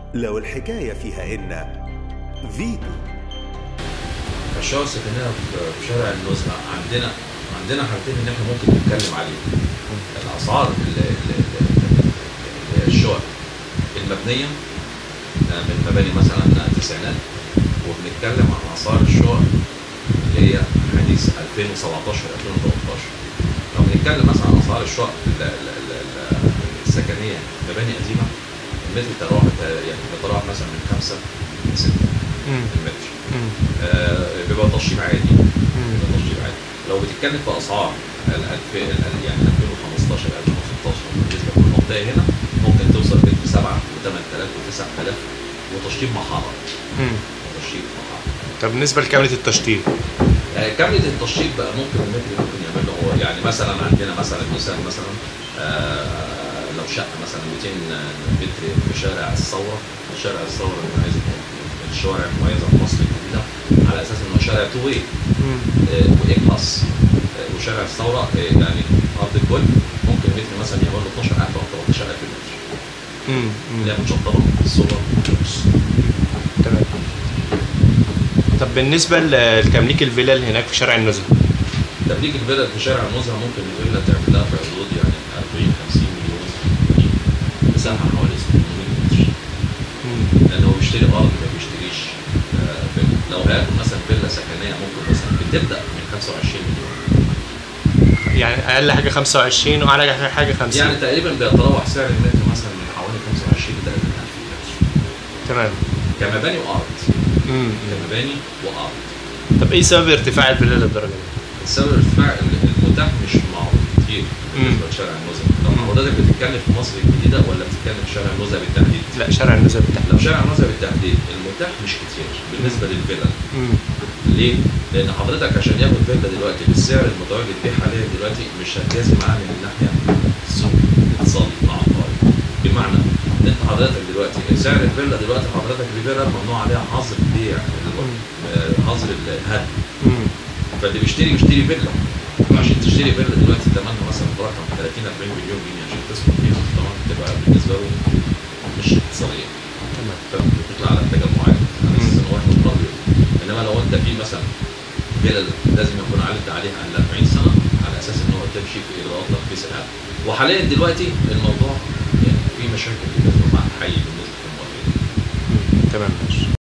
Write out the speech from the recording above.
لو الحكاية فيها إن فيتو الشقق السكنيه في في شارع النزهه عندنا عندنا حاجتين ان احنا ممكن نتكلم عليهم الاسعار ال- ال- ال- ال- الشقق المبنيه آه، من مباني مثلا التسعينات وبنتكلم عن اسعار الشقق اللي هي حديث 2017 2013 لو بنتكلم مثلا عن اسعار الشقق ال- ال- ال- ال- السكنيه مباني قديمه المتر بتراوح يعني بتراوح مثلا من 5 ل 6 المتر آه، بيبقى تشطيب عادي بيبقى تشطيب عادي لو بتتكلم في اسعار ال 2000 ال- يعني 2015 2016 بالنسبه للمنطقه هنا ممكن توصل بين 7 و 8000 و 9000 وتشطيب محاره وتشطيب محاره طب بالنسبه لكامله التشطيب آه، كاملة التشطيب بقى ممكن المتر ممكن يعمل له هو يعني مثلا عندنا مثلا مثال مثلا آه، لو شقه مثلا 200 متر في شارع الثوره شارع الثوره المميز من الشوارع المميزه في مصر الجديده على اساس انه شارع تو واي وايه بلس آه، وشارع الثوره آه، يعني ارض الكل ممكن متر مثلا يعمل له 12000 او 13000 متر اللي هي متشطبه الصور تمام طب بالنسبه ل- لتمليك الفيلا اللي هناك في شارع النزهه تمليك الفيلا في شارع النزهه ممكن الفيلا تعمل لها في حدود يعني 40 50 مليون مساحه حوالي 600 متر لان هو بيشتري ارض ما بيشتريش آه، فيلا لو هياخد مثلا فيلا سكنيه ممكن مثلا بتبدا من 25 مليون يعني اقل حاجه 25 واعلى حاجه 50 يعني تقريبا بيتراوح سعر المتر مثلا من حوالي 25 ل 30000 متر تمام كمباني وارض مم. كمباني وارض طب ايه سبب ارتفاع الفيلا للدرجه دي؟ السبب ارتفاع المتاح مش معروف كتير بالنسبه لشارع النزهه طب حضرتك بتتكلم في مصر الجديده ولا بتتكلم في شارع النزهه بالتحديد؟ لا شارع النزهه بالتحديد لو شارع النزهه بالتحديد المتاح مش كتير بالنسبه للفيلا مم. ليه؟ لان حضرتك عشان ياخد فيلا دلوقتي بالسعر المتواجد بيه حاليا دلوقتي مش هتجازي معاه من الناحيه السوق الاقتصادي العقاري بمعنى ان انت حضرتك دلوقتي سعر الفيلا دلوقتي حضرتك الفيلا ممنوع عليها حظر البيع دلوقتي آه، حظر الهدم مم. فاللي بيشتري بيشتري فيلا عشان تشتري فيلا دلوقتي ثمنها مثلا برقم 30 40 مليون جنيه عشان تسكن فيها طبعا بتبقى بالنسبه له مش اقتصاديه تمام فبتطلع على اتجاه معين على اساس ان هو ياخد قرض انما لو انت في مثلا فيلا لازم يكون عدت عليها عن 40 سنه على اساس ان هو تمشي في اجراءات ترخيص العقد وحاليا دلوقتي الموضوع يعني في مشاكل بالنسبه مع الحي بالنسبه للمواطنين مم. تمام ماشي